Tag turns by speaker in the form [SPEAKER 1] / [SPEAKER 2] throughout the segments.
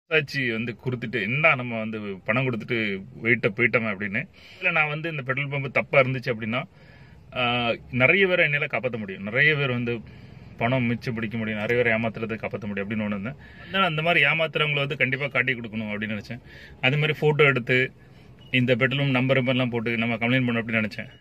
[SPEAKER 1] ஆச்சு வந்து கொடுத்துட்டு என்ன நம்ம வந்து பணம் கொடுத்துட்டு வெயிட்ட போயிட்டோமே அப்படின்னு இல்லை நான் வந்து இந்த பெட்ரோல் பம்பு தப்பாக இருந்துச்சு அப்படின்னா ஆஹ், நிறைய பேரை என்னால் காப்பாற்ற முடியும் நிறைய பேர் வந்து பணம் மிச்சம் பிடிக்க முடியும் நிறைய பேரை ஏமாத்துறது காப்பாற்ற முடியும் அப்படின்னு ஒன்று இருந்தேன் அதனால அந்த மாதிரி ஏமாத்துறவங்களை வந்து கண்டிப்பாக காட்டி கொடுக்கணும் அப்படின்னு நினச்சேன் அது மாதிரி ஃபோட்டோ எடுத்து இந்த பெட்ரோல் நம்பர் நம்பர்லாம் போட்டு நம்ம கம்ப்ளைண்ட் பண்ணணும் அப்படின்னு நினச்சேன்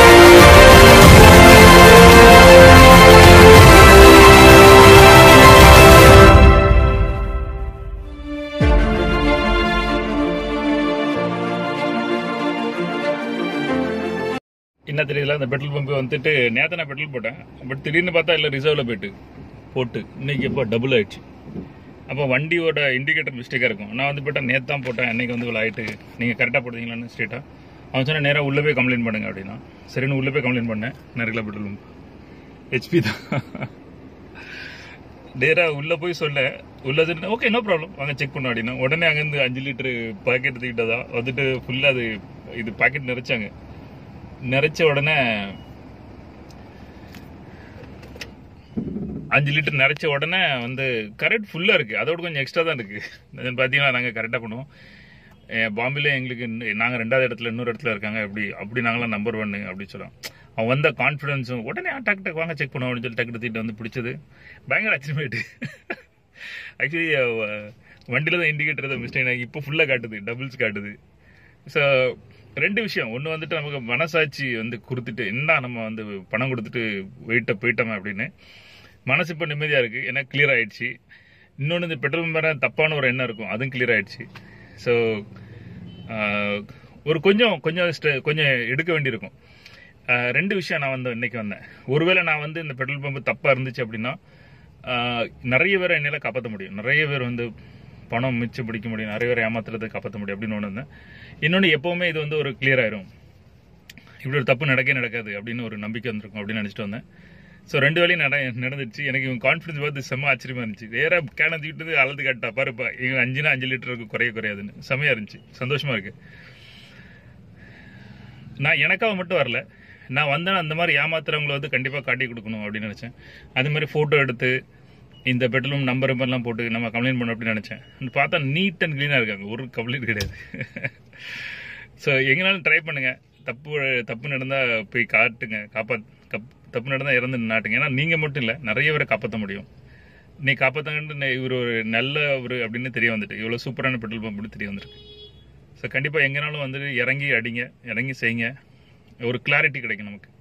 [SPEAKER 1] என்ன தெரியல அந்த பெட்ரோல் பம்பு வந்துட்டு நேற்று நான் பெட்ரோல் போட்டேன் பட் திடீர்னு பார்த்தா இல்லை ரிசர்வில் போயிட்டு போட்டு இன்னைக்கு எப்போ டபுள் ஆயிடுச்சு அப்போ வண்டியோட இண்டிகேட்டர் மிஸ்டேக்காக இருக்கும் நான் வந்து போட்டேன் நேற்று தான் போட்டேன் அன்னைக்கு வந்து இவ்வளோ ஆயிட்டு நீங்கள் கரெக்டாக போடுறீங்களான்னு ஸ்ட்ரெயிட்டாக அவன் சொன்ன நேராக உள்ளே போய் கம்ப்ளைண்ட் பண்ணுங்க அப்படின்னா சரின்னு உள்ளே போய் கம்ப்ளைண்ட் பண்ணேன் நெருக்கல பெட்ரோல் பம்ப் ஹெச்பி தான் நேராக உள்ளே போய் சொல்ல உள்ள ஓகே நோ ப்ராப்ளம் வாங்க செக் பண்ணோம் அப்படின்னா உடனே அங்கேருந்து அஞ்சு லிட்டரு பாக்கெட் தூக்கிட்டதா வந்துட்டு ஃபுல்லாக அது இது பாக்கெட் நிறைச்சாங்க நிறைச்ச உடனே அஞ்சு லிட்டர் நிறைச்ச உடனே வந்து கரெக்ட் ஃபுல்லாக இருக்குது அதோட கொஞ்சம் எக்ஸ்ட்ரா தான் இருக்குது பார்த்தீங்கன்னா நாங்கள் கரெக்டாக பண்ணுவோம் அஹ் பாம்பேல எங்களுக்கு நாங்கள் ரெண்டாவது இடத்துல இன்னொரு இடத்துல இருக்காங்க அப்படி அப்படி நாங்களாம் நம்பர் ஒன்னு அப்படி சொல்லலாம் அவன் வந்த கான்ஃபிடன்ஸும் உடனே டக் டக் வாங்க செக் பண்ணுவோம் அப்படின்னு சொல்லி டக்கு தூக்கிட்டு வந்து பிடிச்சது பயங்கர ஆச்சரியமாயிட்டு ஆக்சுவலி வண்டியில் தான் இண்டிகேட்டர் தான் மிஸ்டேக் ஆகி இப்போ ஃபுல்லாக காட்டுது டபுள்ஸ் காட்டுது ஸோ ரெண்டு விஷயம் ஒன்று வந்துட்டு நமக்கு மனசாட்சி வந்து கொடுத்துட்டு என்ன நம்ம வந்து பணம் கொடுத்துட்டு வெயிட்ட போயிட்டோமே அப்படின்னு மனசு இப்போ நிம்மதியாக இருக்குது ஏன்னா கிளியர் ஆயிடுச்சு இன்னொன்று இந்த பெட்ரோல் மேலே தப்பான ஒரு எண்ணம் இருக்கும் அதுவும் கிளியர் ஆயிடுச்சு ஸோ ஒரு கொஞ்சம் கொஞ்சம் ஸ்ட- கொஞ்சம் எடுக்க வேண்டியிருக்கும் ஆஹ் ரெண்டு விஷயம் நான் வந்து இன்னைக்கு வந்தேன் ஒருவேளை நான் வந்து இந்த பெட்ரோல் பம்பு தப்பாக இருந்துச்சு அப்படின்னா ஆஹ் நிறைய பேரை என்னால் காப்பாற்ற முடியும் நிறைய பேர் வந்து பணம் மிச்சம் பிடிக்க முடியும் நிறைய பேரை ஏமாத்துறது காப்பாற்ற முடியும் அப்படின்னு ஒன்று இருந்தேன் இன்னொன்று எப்போவுமே இது வந்து ஒரு clear ஆயிரும் இப்படி ஒரு தப்பு நடக்கவே நடக்காது அப்படின்னு ஒரு நம்பிக்கை வந்திருக்கும் அப்படின்னு நினச்சிட்டு வந்தேன் ஸோ ரெண்டு வேலையும் நட நடந்துச்சு எனக்கு இவன் கான்ஃபிடன்ஸ் பார்த்து செம்ம ஆச்சரியமா இருந்துச்சு வேற கேனை தூக்கிட்டு அழுது காட்டா பாருப்பா இவங்க அஞ்சுனா அஞ்சு லிட்டருக்கு குறைய குறையாதுன்னு செம்மையா இருந்துச்சு சந்தோஷமா இருக்கு நான் எனக்காக மட்டும் வரல நான் வந்தேன் அந்த மாதிரி ஏமாத்துறவங்களை வந்து கண்டிப்பாக காட்டி கொடுக்கணும் அப்படின்னு நினச்சேன் அது மாதிரி ஃபோட்டோ எடுத்து இந்த பெட்ரோல் நம்பர் நம்பர்லாம் போட்டு நம்ம கம்ப்ளைண்ட் பண்ணணும் அப்படின்னு நினச்சேன் பார்த்தா நீட் அண்ட் க்ளீனாக இருக்காங்க ஒரு கம்ப்ளைண்ட் கிடையாது ஸோ எங்கனாலும் ட்ரை பண்ணுங்க தப்பு தப்பு நடந்தால் போய் காட்டுங்க காப்பா கப் தப்பு நடந்தால் இறந்து நாட்டுங்க ஏன்னா நீங்கள் மட்டும் இல்லை நிறைய பேரை காப்பாற்ற முடியும் நீ காப்பாற்றுங்கன்னு இவர் ஒரு நல்ல ஒரு அப்படின்னு தெரிய வந்துட்டு இவ்வளோ சூப்பரான பெட்ரோல் பம்ப் அப்படின்னு தெரிய வந்திருக்கு ஸோ கண்டிப்பாக எங்கேனாலும் வந்துட்டு இறங்கி அடிங்க இறங்கி செய்யுங்க ஒரு கிளாரிட்டி கிடைக்கும் நமக்கு